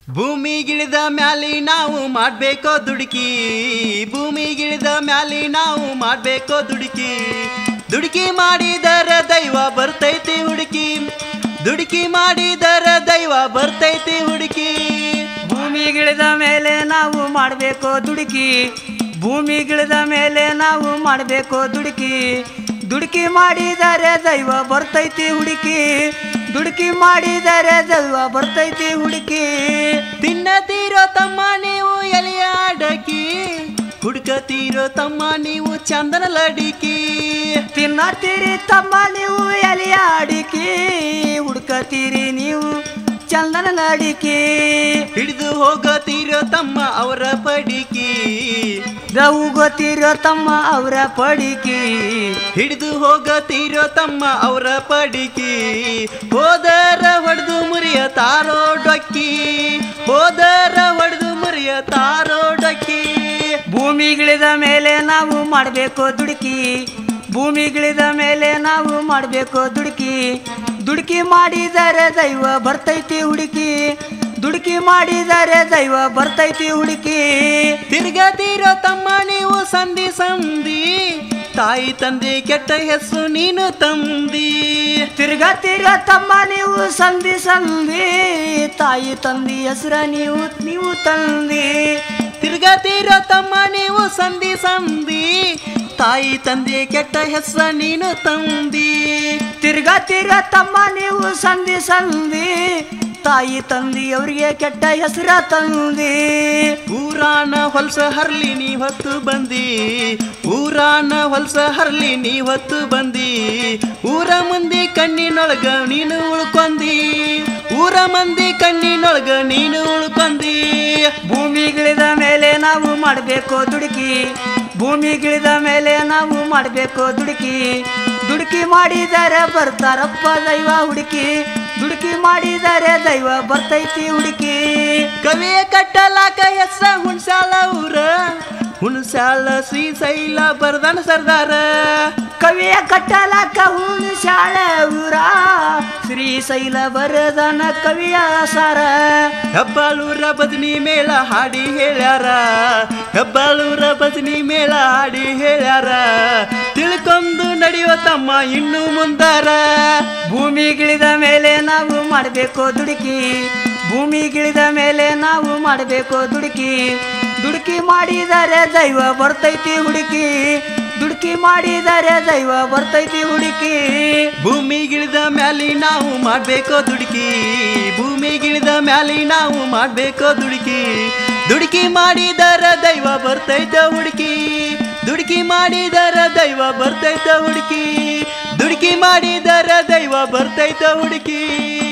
ಭೂಮಿಗಿಳಿದ ಮ್ಯಾಲಿ ನಾವು ಮಾಡ್ಬೇಕೋ ದುಡುಕಿ ಭೂಮಿಗಿಳಿದ ಮ್ಯಾಲಿ ನಾವು ಮಾಡ್ಬೇಕೋ ದುಡುಕಿ ದುಡುಕಿ ಮಾಡಿದರ ದೈವ ಬರ್ತೈತಿ ಹುಡುಕಿ ದುಡುಕಿ ಮಾಡಿದರ ದೈವ ಬರ್ತೈತಿ ಹುಡುಕಿ ಭೂಮಿಗಿಳಿದ ಮೇಲೆ ನಾವು ಮಾಡಬೇಕು ದುಡುಕಿ ಭೂಮಿಗಿಳಿದ ಮೇಲೆ ನಾವು ಮಾಡಬೇಕು ದುಡುಕಿ ದುಡುಕಿ ಮಾಡಿದರೆ ದೈವ ಬರ್ತೈತಿ ಹುಡುಕಿ ದುಡುಕಿ ಮಾಡಿದರೆ ದೈವ ಬರ್ತೈತಿ ಹುಡುಕಿ ತಿನ್ನತೀರೋ ತಮ್ಮ ನೀವು ಎಲೆಯ ಅಡಕಿ ಹುಡುಕತೀರೋ ತಮ್ಮ ನೀವು ಚಂದನ ಲಡಿಕಿ ತಿನ್ನತ್ತೀರಿ ತಮ್ಮ ನೀವು ಎಲೆಯ ಅಡಿಕೆ ಹುಡ್ಕತ್ತೀರಿ ನೀವು ಚಂದನ ನಡಿಕೆ ಹಿಡಿದು ಹೋಗತೀರೋ ತಮ್ಮ ಅವರ ಪಡಿಕಿ ದವು ಗೊತ್ತಿರೋ ತಮ್ಮ ಅವರ ಪಡಿಕೆ ಹಿಡಿದು ಹೋಗತೀರೋ ತಮ್ಮ ಅವರ ಪಡಿಕಿ ಹೋದರ ಹೊಡೆದು ಮುರಿಯ ತಾರೋ ಡೊಕ್ಕಿ ಹೋದರ ಹೊಡೆದು ಮುರಿಯ ತಾರೋ ಡೊಕ್ಕಿ ಭೂಮಿಗಿಳಿದ ಮೇಲೆ ನಾವು ಮಾಡಬೇಕು ದುಡುಕಿ ಭೂಮಿಗಿಳಿದ ಮೇಲೆ ನಾವು ಮಾಡಬೇಕು ದುಡುಕಿ ದುಡುಕಿ ಮಾಡಿದರೆ ದೈವ ಬರ್ತೈತಿ ಹುಡುಕಿ ದುಡುಕಿ ಮಾಡಿದರೆ ದೈವ ಬರ್ತೈತಿ ಹುಡುಕಿ ತಿರ್ಗತೀರೋ ತಮ್ಮ ನೀವು ಸಂಧಿ ಸಂಧಿ ತಾಯಿ ತಂದೆ ಕೆಟ್ಟ ಹೆಸರು ನೀನು ತಂದಿ ತಿರ್ಗ ತಿರ್ಗ ತಮ್ಮ ನೀವು ಸಂಧಿ ಸಂಧಿ ತಾಯಿ ತಂದಿ ಹೆಸರ ನೀವು ನೀವು ತಂದಿ ತಿರ್ಗತೀರೋ ತಮ್ಮ ನೀವು ಸಂಧಿ ಸಂಧಿ ತಾಯಿ ತಂದೆ ಕೆಟ್ಟ ಹೆಸರ ನೀನು ತಂದಿ ತಿರ್ಗ ತಿರ್ಗ ತಮ್ಮ ನೀವು ಸಂಧಿ ಸಂಧಿ ತಾಯಿ ತಂದಿ ಅವರಿಗೆ ಕೆಟ್ಟ ಹೆಸರ ತಂದಿ ಊರಾನ ಹೊಲ್ಸ ಹರ್ಲಿ ನೀ ಹೊತ್ತು ಬಂದಿ ಊರಾನ ಹೊಲ್ಸ ಹರ್ಲಿ ನೀ ಹೊತ್ತು ಬಂದಿ ಊರ ಮಂದಿ ಕಣ್ಣಿನೊಳಗ ನೀನು ಉಳ್ಕೊಂದಿ ಊರ ಮಂದಿ ಕಣ್ಣಿನೊಳಗ ನೀನು ಉಳ್ಕೊಂದಿ ಭೂಮಿಗಿಳಿದ ಮೇಲೆ ನಾವು ಮಾಡಬೇಕು ದುಡುಕಿ ಭೂಮಿಗಿಳಿದ ಮೇಲೆ ನಾವು ಮಾಡಬೇಕು ದುಡುಕಿ ದುಡುಕಿ ಮಾಡಿದರೆ ಬರ್ತಾರಪ್ಪ ದೈವ ಹುಡುಕಿ ದುಡುಕಿ ಮಾಡಿದರೆ ದೈವ ಬರ್ತೈತಿ ಹುಡುಕಿ ಕವಿಯ ಕಟ್ಟಲಾಕ ಹೆಸ ಹುಣ್ಸಾಲ ಊರ ಹುಣ್ಸಾಲ ಶ್ರೀಶೈಲ ಬರ್ದನ ಸರ್ದಾರ ಕವಿಯ ಕಟ್ಟಲಕ್ಕ ಹುಣ್ಣು ಶಾಲೆ ಊರ ಶ್ರೀಶೈಲ ಬರದನ ಕವಿಯ ಸಾರ ಹೆಬ್ಬಾಳೂರ ಬದನಿ ಮೇಳ ಹಾಡಿ ಹೇಳ್ಯಾರ ಹೆಬ್ಬಾಳೂರ ಬದನಿ ಮೇಳ ಹಾಡಿ ಹೇಳ್ಯಾರ ತಿಳ್ಕೊಂಡು ನಡೆಯುವ ತಮ್ಮ ಇನ್ನು ಮುಂದಾರ ಭೂಮಿಗಿಳಿದ ಮೇಲೆ ನಾವು ಮಾಡಬೇಕು ದುಡುಕಿ ಭೂಮಿಗಿಳಿದ ಮೇಲೆ ನಾವು ಮಾಡಬೇಕು ದುಡುಕಿ ದುಡುಕಿ ಮಾಡಿದರೆ ದೈವ ಬರ್ತೈತಿ ಹುಡುಕಿ ದುಡುಕಿ ಮಾಡಿದರೆ ದೈವ ಬರ್ತೈತಿ ಹುಡುಕಿ ಭೂಮಿಗಿಳಿದ ಮ್ಯಾಲಿ ನಾವು ಮಾಡ್ಬೇಕೋ ದುಡುಕಿ ಭೂಮಿಗಿಳಿದ ಮ್ಯಾಲಿ ನಾವು ಮಾಡ್ಬೇಕೋ ದುಡುಕಿ ದುಡುಕಿ ಮಾಡಿದರ ದೈವ ಬರ್ತೈತ ಹುಡುಕಿ ದುಡುಕಿ ಮಾಡಿದರ ದೈವ ಬರ್ತೈತ ಹುಡುಕಿ ದುಡುಕಿ ಮಾಡಿದರ ದೈವ ಬರ್ತೈತ ಹುಡುಕಿ